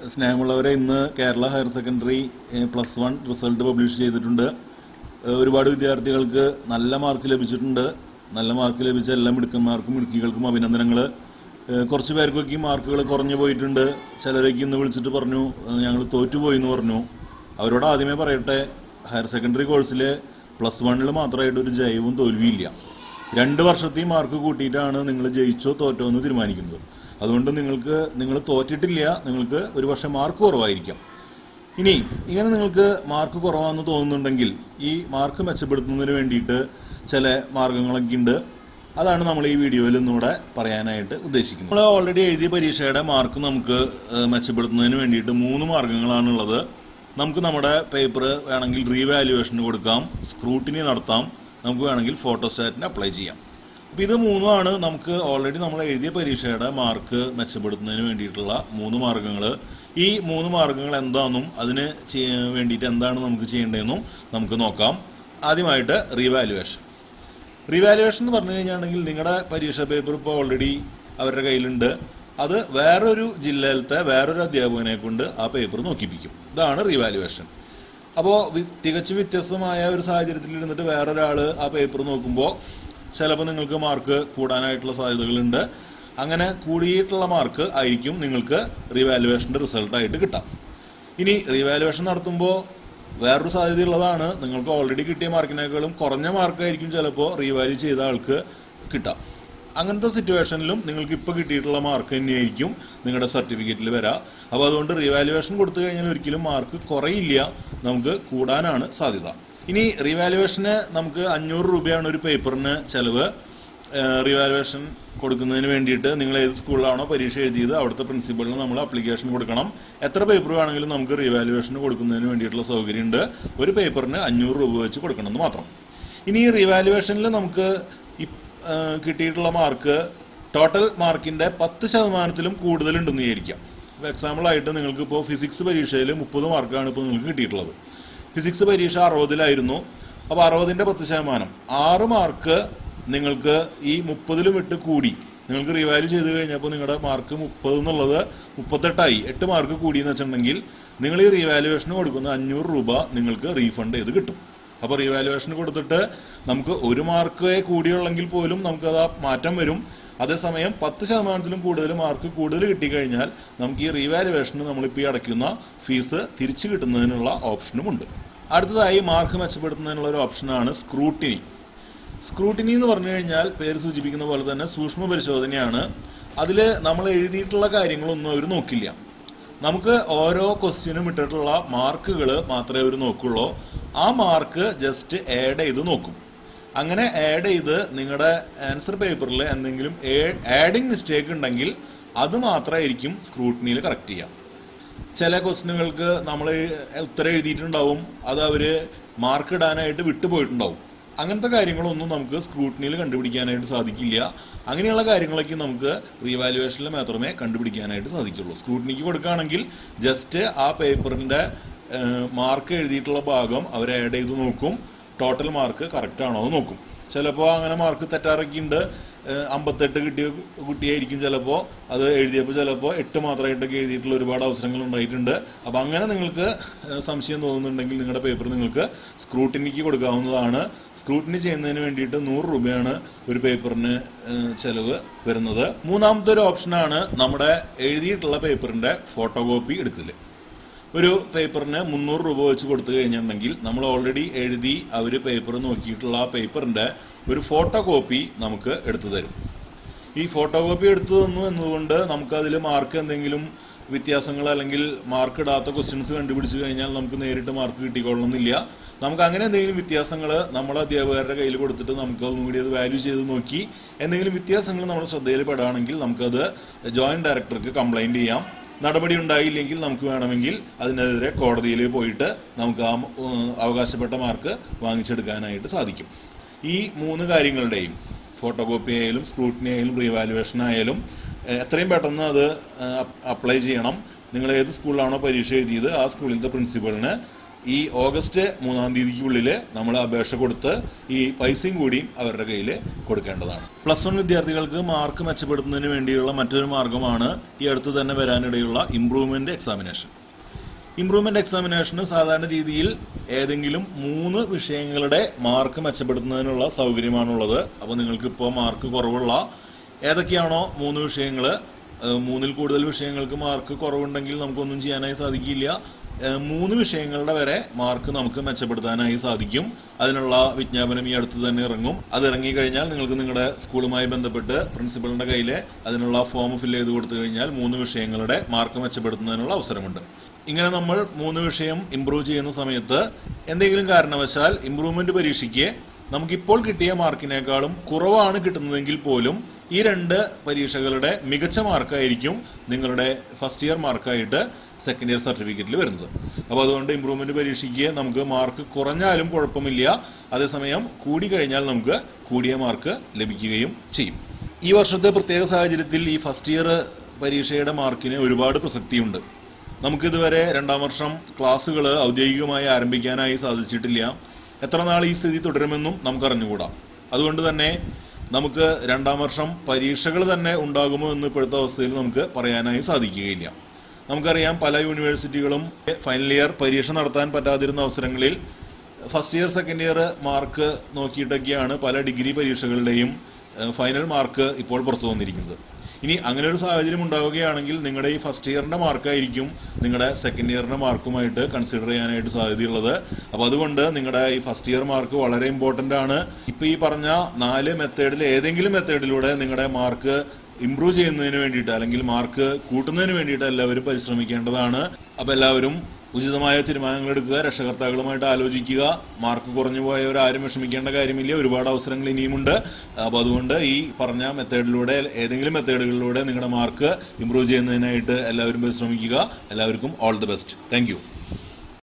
സ്നേഹമുള്ളവരെ ഇന്ന് Kerala higher secondary plus one result publish ചെയ്തിട്ടുണ്ട് ഏഹ് ഒരുപാട് വിദ്യാർത്ഥികൾക്ക് നല്ല മാർക്ക് ലഭിച്ചിട്ടുണ്ട് നല്ല മാർക്ക് ലഭിച്ച എല്ലാ മിടുക്കന്മാർക്കും മിടുക്കികൾക്കും അഭിനന്ദനങ്ങൾ കുറച്ച് പേർക്കൊക്കെ ഈ മാർക്കുകൾ കുറഞ്ഞു പോയിട്ടുണ്ട് ചിലരൊക്കെ ഇന്ന് വിളിച്ചിട്ട് പറഞ്ഞു ഞങ്ങൾ തോറ്റുപോയി എന്ന് പറഞ്ഞു അവരോട് ആദ്യമേ പറയട്ടെ ഹയർ സെക്കൻഡറി കോഴ്സിൽ പ്ലസ് വണ്ണിൽ മാത്രമായിട്ട് ഒരു ജയവും തോൽവിയില്ല രണ്ട് വർഷത്തെയും മാർക്ക് കൂട്ടിയിട്ടാണ് നിങ്ങൾ ജയിച്ചോ തോറ്റോ എന്ന് തീരുമാനിക്കുന്നത് അതുകൊണ്ട് നിങ്ങൾക്ക് നിങ്ങൾ തോറ്റിട്ടില്ല നിങ്ങൾക്ക് ഒരു പക്ഷേ മാർക്ക് കുറവായിരിക്കാം ഇനി ഇങ്ങനെ നിങ്ങൾക്ക് മാർക്ക് കുറവാണെന്ന് തോന്നുന്നുണ്ടെങ്കിൽ ഈ മാർക്ക് മെച്ചപ്പെടുത്തുന്നതിന് വേണ്ടിയിട്ട് ചില മാർഗങ്ങളൊക്കെ ഉണ്ട് അതാണ് നമ്മൾ ഈ വീഡിയോയിൽ ഇന്നിവിടെ പറയാനായിട്ട് ഉദ്ദേശിക്കുന്നത് നമ്മൾ ഓൾറെഡി എഴുതിയ പരീക്ഷയുടെ മാർക്ക് നമുക്ക് ഏഹ്, മെച്ചപ്പെടുത്തുന്നതിന് വേണ്ടിയിട്ട് മൂന്ന് മാർഗങ്ങളാണുള്ളത് നമുക്ക് നമ്മുടെ പേപ്പർ വേണമെങ്കിൽ റീവാലുവേഷന് കൊടുക്കാം സ്ക്രൂട്ടിനി നടത്താം നമുക്ക് വേണമെങ്കിൽ ഫോട്ടോസ്റ്റാറ്റിന് അപ്ലൈ ചെയ്യാം അപ്പോൾ ഇത് മൂന്നുമാണ് നമുക്ക് ഓൾറെഡി നമ്മൾ എഴുതിയ പരീക്ഷയുടെ മാർക്ക് മെച്ചപ്പെടുത്തുന്നതിന് വേണ്ടിയിട്ടുള്ള മൂന്ന് മാർഗങ്ങൾ ഈ മൂന്ന് മാർഗങ്ങൾ എന്താണെന്നും അതിന് ചെയ്യ- വേണ്ടിയിട്ട് എന്താണ് നമുക്ക് ചെയ്യേണ്ടതെന്നും നമുക്ക് നോക്കാം ആദ്യമായിട്ട് റീവാലുവേഷൻ റീവാലുവേഷൻ എന്ന് പറഞ്ഞു കഴിഞ്ഞാണെങ്കിൽ നിങ്ങളുടെ പരീക്ഷാ പേപ്പർ ഇപ്പോൾ ഓൾറെഡി അവരുടെ കയ്യിലുണ്ട് അത് വേറൊരു ജില്ലയിലത്തെ വേറൊരു അധ്യാപകനെ കൊണ്ട് ആ പേപ്പർ നോക്കിപ്പിക്കും ഇതാണ് റീവാലുവേഷൻ അപ്പോൾ തികച്ചും വ്യത്യസ്തമായ ഒരു സാഹചര്യത്തിൽ ഇരുന്നിട്ട് വേറൊരാൾ ആ പേപ്പർ നോക്കുമ്പോൾ ചിലപ്പോൾ നിങ്ങൾക്ക് മാർക്ക് കൂടാനായിട്ടുള്ള സാധ്യതകളുണ്ട് അങ്ങനെ കൂടിയിട്ടുള്ള മാർക്ക് ആയിരിക്കും നിങ്ങൾക്ക് റീവാലുവേഷൻ്റെ റിസൾട്ടായിട്ട് കിട്ടാം ഇനി റീവാലുവേഷൻ നടത്തുമ്പോൾ വേറൊരു സാധ്യതയുള്ളതാണ് നിങ്ങൾക്ക് ഓൾറെഡി കിട്ടിയ മാർക്കിനേക്കാളും കുറഞ്ഞ മാർക്കായിരിക്കും ചിലപ്പോൾ റീവാല്യൂ ചെയ്ത ആൾക്ക് കിട്ടാം അങ്ങനത്തെ സിറ്റുവേഷനിലും നിങ്ങൾക്ക് ഇപ്പോൾ കിട്ടിയിട്ടുള്ള മാർക്ക് തന്നെയായിരിക്കും നിങ്ങളുടെ സർട്ടിഫിക്കറ്റിൽ വരാം അപ്പോൾ അതുകൊണ്ട് റീവാലുവേഷൻ കൊടുത്തു കഴിഞ്ഞാൽ ഒരിക്കലും മാർക്ക് കുറയില്ല നമുക്ക് കൂടാനാണ് സാധ്യത ഇനി റീവാലുവേഷന് നമുക്ക് അഞ്ഞൂറ് രൂപയാണ് ഒരു പേപ്പറിന് ചിലവ് റീവാലുവേഷൻ കൊടുക്കുന്നതിന് വേണ്ടിയിട്ട് നിങ്ങൾ ഏത് സ്കൂളിലാണോ പരീക്ഷ എഴുതിയത് അവിടുത്തെ പ്രിൻസിപ്പളിന് നമ്മൾ അപ്ലിക്കേഷൻ കൊടുക്കണം എത്ര പേപ്പർ വേണമെങ്കിലും നമുക്ക് റീവാലുവേഷൻ കൊടുക്കുന്നതിന് വേണ്ടിയിട്ടുള്ള സൗകര്യമുണ്ട് ഒരു പേപ്പറിന് അഞ്ഞൂറ് രൂപ വെച്ച് കൊടുക്കണമെന്ന് മാത്രം ഇനി ഈ റീവാലുവേഷനിൽ നമുക്ക് ഈ ആ, കിട്ടിയിട്ടുള്ള മാർക്ക് ടോട്ടൽ മാർക്കിന്റെ പത്ത് ശതമാനത്തിലും കൂടുതലുണ്ടെന്ന് വിചാരിക്കാം എക്സാമ്പിളായിട്ട് നിങ്ങൾക്ക് ഇപ്പോൾ ഫിസിക്സ് പരീക്ഷയിൽ മുപ്പത് മാർക്കാണ് ഇപ്പോൾ നിങ്ങൾക്ക് കിട്ടിയിട്ടുള്ളത് ഫിസിക്സ് പരീക്ഷ അറുപതിലായിരുന്നു അപ്പോൾ അറുപതിൻ്റെ പത്ത് ശതമാനം ആറ് മാർക്ക് നിങ്ങൾക്ക് ഈ മുപ്പതിലും വിട്ട് കൂടി നിങ്ങൾക്ക് റിവാല്യൂ ചെയ്ത് കഴിഞ്ഞപ്പോൾ നിങ്ങളുടെ മാർക്ക് മുപ്പത് എന്നുള്ളത് മുപ്പത്തെട്ടായി എട്ട് മാർക്ക് കൂടിയെന്ന് വെച്ചിട്ടുണ്ടെങ്കിൽ നിങ്ങൾ ഈ റീവാലുവേഷന് കൊടുക്കുന്ന അഞ്ഞൂറ് രൂപ നിങ്ങൾക്ക് റീഫണ്ട് ചെയ്ത് കിട്ടും അപ്പോൾ റീവാലുവേഷന് കൊടുത്തിട്ട് നമുക്ക് ഒരു മാർക്ക് കൂടിയുള്ളെങ്കിൽ പോലും നമുക്കത് ആ മാറ്റം വരും അതേസമയം പത്ത് ശതമാനത്തിലും കൂടുതൽ മാർക്ക് കൂടുതൽ കിട്ടിക്കഴിഞ്ഞാൽ നമുക്ക് ഈ റീവാലുവേഷന് നമ്മളിപ്പോൾ ഈ അടയ്ക്കുന്ന ഫീസ് തിരിച്ചു കിട്ടുന്നതിനുള്ള ഓപ്ഷനുമുണ്ട് അടുത്തതായി മാർക്ക് മെച്ചപ്പെടുത്തുന്നതിനുള്ള ഒരു ഓപ്ഷനാണ് സ്ക്രൂട്ടിനി സ്ക്രൂട്ടിനി എന്ന് പറഞ്ഞു കഴിഞ്ഞാൽ പേര് സൂചിപ്പിക്കുന്ന പോലെ തന്നെ സൂക്ഷ്മ പരിശോധനയാണ് അതിൽ നമ്മൾ എഴുതിയിട്ടുള്ള കാര്യങ്ങളൊന്നും അവർ നോക്കില്ല നമുക്ക് ഓരോ ക്വസ്റ്റ്യനും ഇട്ടിട്ടുള്ള മാർക്കുകൾ മാത്രമേ അവർ നോക്കുള്ളൂ ആ മാർക്ക് ജസ്റ്റ് ആഡ് ചെയ്ത് നോക്കും അങ്ങനെ ആഡ് ചെയ്ത് നിങ്ങളുടെ ആൻസർ പേപ്പറിൽ എന്തെങ്കിലും ആഡിങ് മിസ്റ്റേക്ക് ഉണ്ടെങ്കിൽ അത് മാത്രമായിരിക്കും സ്ക്രൂട്ടിനിയിൽ കറക്റ്റ് ചെയ്യുക ചില ക്വസ്റ്റ്യനുകൾക്ക് നമ്മൾ ഉത്തരം എഴുതിയിട്ടുണ്ടാവും അത് അവർ മാർക്ക് ഇടാനായിട്ട് വിട്ടുപോയിട്ടുണ്ടാവും അങ്ങനത്തെ കാര്യങ്ങളൊന്നും നമുക്ക് സ്ക്രൂട്ടിനിയിൽ കണ്ടുപിടിക്കാനായിട്ട് സാധിക്കില്ല അങ്ങനെയുള്ള കാര്യങ്ങളൊക്കെ നമുക്ക് റീവാലുവേഷനിൽ മാത്രമേ കണ്ടുപിടിക്കാനായിട്ട് സാധിക്കുള്ളൂ സ്ക്രൂട്ടിനിക്ക് കൊടുക്കുകയാണെങ്കിൽ ജസ്റ്റ് ആ പേപ്പറിൻ്റെ മാർക്ക് എഴുതിയിട്ടുള്ള ഭാഗം അവർ ആഡ് ചെയ്ത് നോക്കും ടോട്ടൽ മാർക്ക് കറക്റ്റ് ആണോ എന്ന് നോക്കും ചിലപ്പോൾ അങ്ങനെ മാർക്ക് തെറ്റാറൊക്കെ ഉണ്ട് ഏഹ് അമ്പത്തെട്ട് കിട്ടിയ കുട്ടിയായിരിക്കും ചിലപ്പോൾ അത് എഴുതിയപ്പോൾ ചിലപ്പോൾ എട്ട് മാത്രമായിട്ടൊക്കെ എഴുതിയിട്ടുള്ള ഒരുപാട് അവസരങ്ങൾ ഉണ്ടായിട്ടുണ്ട് അപ്പോൾ അങ്ങനെ നിങ്ങൾക്ക് ഏഹ് സംശയം തോന്നുന്നുണ്ടെങ്കിൽ നിങ്ങളുടെ പേപ്പർ നിങ്ങൾക്ക് സ്ക്രൂട്ടിനിക്ക് കൊടുക്കാവുന്നതാണ് സ്ക്രൂട്ടിനി ചെയ്യുന്നതിന് വേണ്ടിയിട്ട് നൂറ് രൂപയാണ് ഒരു പേപ്പറിന് ഏഹ് ചെലവ് വരുന്നത് മൂന്നാമത്തെ ഒരു ഓപ്ഷനാണ് നമ്മുടെ എഴുതിയിട്ടുള്ള പേപ്പറിൻ്റെ ഫോട്ടോ കോപ്പി എടുക്കൽ ഒരു പേപ്പറിന് മുന്നൂറ് രൂപ വെച്ച് കൊടുത്തു കഴിഞ്ഞിട്ടുണ്ടെങ്കിൽ നമ്മൾ ഓൾറെഡി എഴുതി അവർ പേപ്പർ നോക്കിയിട്ടുള്ള ആ പേപ്പറിൻ്റെ ഒരു ഫോട്ടോ കോപ്പി നമുക്ക് എടുത്തു തരും ഈ ഫോട്ടോ കോപ്പി എടുത്തു തന്നു എന്നതുകൊണ്ട് നമുക്കതിൽ മാർക്ക് എന്തെങ്കിലും വ്യത്യാസങ്ങൾ അല്ലെങ്കിൽ മാർക്ക് ഇടാത്ത ക്വസ്റ്റ്യൻസ് കണ്ടുപിടിച്ച് കഴിഞ്ഞാൽ നമുക്ക് നേരിട്ട് മാർക്ക് കിട്ടിക്കൊള്ളണമെന്നില്ല നമുക്ക് അങ്ങനെ എന്തെങ്കിലും വ്യത്യാസങ്ങൾ നമ്മളെ അധ്യാപകരുടെ കയ്യിൽ കൊടുത്തിട്ട് നമുക്ക് ഒന്നും കൂടി അത് വാല്യൂ ചെയ്ത് നോക്കി എന്തെങ്കിലും വ്യത്യാസങ്ങൾ നമ്മുടെ ശ്രദ്ധയിൽ പെടുകയാണെങ്കിൽ നമുക്കത് ജോയിന്റ് ഡയറക്ടർക്ക് കംപ്ലൈൻറ്റ് ചെയ്യാം നടപടി ഉണ്ടായില്ലെങ്കിൽ നമുക്ക് വേണമെങ്കിൽ അതിനെതിരെ കോടതിയിൽ പോയിട്ട് നമുക്ക് ആ ഉം, അവകാശപ്പെട്ട മാർക്ക് വാങ്ങിച്ചെടുക്കാനായിട്ട് സാധിക്കും ഈ മൂന്ന് കാര്യങ്ങളുടെയും ഫോട്ടോ കോപ്പി ആയാലും സ്ക്രൂട്ടിനി ആയാലും റീവാലുവേഷൻ ആയാലും ഏഹ്, എത്രയും പെട്ടെന്ന് അത് അപ്ലൈ ചെയ്യണം നിങ്ങൾ ഏത് സ്കൂളിലാണോ പരീക്ഷ എഴുതിയത് ആ സ്കൂളിലത്തെ പ്രിൻസിപ്പളിന് ഈ ഓഗസ്റ്റ് മൂന്നാം തീയതിക്കുള്ളിൽ നമ്മൾ അപേക്ഷ കൊടുത്ത് ഈ പൈസയും കൂടി അവരുടെ കയ്യിൽ കൊടുക്കേണ്ടതാണ് പ്ലസ് വൺ വിദ്യാർത്ഥികൾക്ക് മാർക്ക് മെച്ചപ്പെടുത്തുന്നതിന് വേണ്ടിയുള്ള മറ്റൊരു മാർഗമാണ് ഈ അടുത്ത് തന്നെ വരാനിടയുള്ള ഇംപ്രൂവ്മെന്റ് എക്സാമിനേഷൻ ഇംപ്രൂവ്മെന്റ് എക്സാമിനേഷന് സാധാരണ രീതിയിൽ ഏതെങ്കിലും മൂന്ന് വിഷയങ്ങളുടെ മാർക്ക് മെച്ചപ്പെടുത്തുന്നതിനുള്ള സൗകര്യമാണുള്ളത് അപ്പോൾ നിങ്ങൾക്ക് ഇപ്പോൾ മാർക്ക് കുറവുള്ള ഏതൊക്കെയാണോ മൂന്ന് വിഷയങ്ങൾ മൂന്നിൽ കൂടുതൽ വിഷയങ്ങൾക്ക് മാർക്ക് കുറവുണ്ടെങ്കിൽ നമുക്കൊന്നും ചെയ്യാനായി സാധിക്കില്ല ഏഹ് മൂന്ന് വിഷയങ്ങളുടെ വരെ മാർക്ക് നമുക്ക് മെച്ചപ്പെടുത്താനായി സാധിക്കും അതിനുള്ള വിജ്ഞാപനം ഈ അടുത്ത് തന്നെ ഇറങ്ങും അത് ഇറങ്ങി കഴിഞ്ഞാൽ നിങ്ങൾക്ക് നിങ്ങളുടെ സ്കൂളുമായി ബന്ധപ്പെട്ട് പ്രിൻസിപ്പളിന്റെ കയ്യിൽ അതിനുള്ള ഫോം ഫില്ല് ചെയ്ത് കൊടുത്തു കഴിഞ്ഞാൽ മൂന്ന് വിഷയങ്ങളുടെ മാർക്ക് മെച്ചപ്പെടുത്തുന്നതിനുള്ള അവസരമുണ്ട് ഇങ്ങനെ നമ്മൾ മൂന്ന് വിഷയം ഇംപ്രൂവ് ചെയ്യുന്ന സമയത്ത് എന്തെങ്കിലും കാരണവശാൽ ഇംപ്രൂവ്മെന്റ് പരീക്ഷയ്ക്ക് നമുക്കിപ്പോൾ കിട്ടിയ മാർക്കിനേക്കാളും കുറവാണ് കിട്ടുന്നതെങ്കിൽ പോലും ഈ രണ്ട് പരീക്ഷകളുടെ മികച്ച മാർക്കായിരിക്കും നിങ്ങളുടെ ഫസ്റ്റ് ഇയർ മാർക്കായിട്ട് സെക്കൻഡ് ഇയർ സർട്ടിഫിക്കറ്റിൽ വരുന്നത് അപ്പോൾ അതുകൊണ്ട് ഇംപ്രൂവ്മെന്റ് പരീക്ഷയ്ക്ക് നമുക്ക് മാർക്ക് കുറഞ്ഞാലും കുഴപ്പമില്ല അതേസമയം കൂടി കഴിഞ്ഞാൽ നമുക്ക് കൂടിയ മാർക്ക് ലഭിക്കുകയും ചെയ്യും ഈ വർഷത്തെ പ്രത്യേക സാഹചര്യത്തിൽ ഈ ഫസ്റ്റ് ഇയർ പരീക്ഷയുടെ മാർക്കിന് ഒരുപാട് പ്രസക്തിയുണ്ട് നമുക്കിതുവരെ രണ്ടാം വർഷം ക്ലാസ്സുകൾ ഔദ്യോഗികമായി ആരംഭിക്കാനായി സാധിച്ചിട്ടില്ല എത്ര നാൾ ഈ സ്ഥിതി തുടരുമെന്നും നമുക്ക് അറിഞ്ഞുകൂടാ അതുകൊണ്ട് തന്നെ നമുക്ക് രണ്ടാം വർഷം പരീക്ഷകൾ തന്നെ ഉണ്ടാകുമോ എന്ന് ഇപ്പോഴത്തെ അവസ്ഥയിൽ നമുക്ക് പറയാനായി സാധിക്കുകയില്ല നമുക്കറിയാം പല യൂണിവേഴ്സിറ്റികളും ഫൈനൽ ഇയർ പരീക്ഷ നടത്താൻ പറ്റാതിരുന്ന അവസരങ്ങളിൽ first year second year mark നോക്കിയിട്ടൊക്കെയാണ് പല ഡിഗ്രി പരീക്ഷകളുടെയും ഏഹ്, ഫൈനൽ മാർക്ക് ഇപ്പോൾ പുറത്തു വന്നിരിക്കുന്നത് ഇനി അങ്ങനെ ഒരു സാഹചര്യം ഉണ്ടാവുകയാണെങ്കിൽ നിങ്ങളുടെ ഈ ഫസ്റ്റ് ഇയറിന്റെ മാർക്കായിരിക്കും നിങ്ങളുടെ സെക്കൻഡ് ഇയറിന്റെ മാർക്കുമായിട്ട് കൺസിഡർ ചെയ്യാനായിട്ട് സാധ്യതയുള്ളത് അപ്പോൾ അതുകൊണ്ട് നിങ്ങളുടെ ഈ ഫസ്റ്റ് ഇയർ മാർക്ക് വളരെ ഇമ്പോർട്ടന്റ് ആണ് ഇപ്പൊ ഈ പറഞ്ഞ നാല് മെത്തേഡിൽ ഏതെങ്കിലും മെത്തേഡിലൂടെ നിങ്ങളുടെ മാർക്ക് ഇംപ്രൂവ് ചെയ്യുന്നതിന് വേണ്ടിയിട്ട് അല്ലെങ്കിൽ മാർക്ക് കൂട്ടുന്നതിന് വേണ്ടിയിട്ട് എല്ലാവരും പരിശ്രമിക്കേണ്ടതാണ് അപ്പോൾ എല്ലാവരും ഉചിതമായ തീരുമാനങ്ങൾ എടുക്കുക രക്ഷകർത്താക്കളുമായിട്ട് ആലോചിക്കുക മാർക്ക് കുറഞ്ഞു പോയവരാരും വിഷമിക്കേണ്ട കാര്യമില്ല ഒരുപാട് അവസരങ്ങൾ ഇനിയുമുണ്ട് അപ്പോൾ അതുകൊണ്ട് ഈ പറഞ്ഞ മെത്തേഡിലൂടെ ഏതെങ്കിലും മെത്തേഡുകളിലൂടെ നിങ്ങളുടെ മാർക്ക് ഇംപ്രൂവ് ചെയ്യുന്നതിനായിട്ട് എല്ലാവരും പരിശ്രമിക്കുക എല്ലാവർക്കും ഓൾ ദി ബെസ്റ്റ് താങ്ക്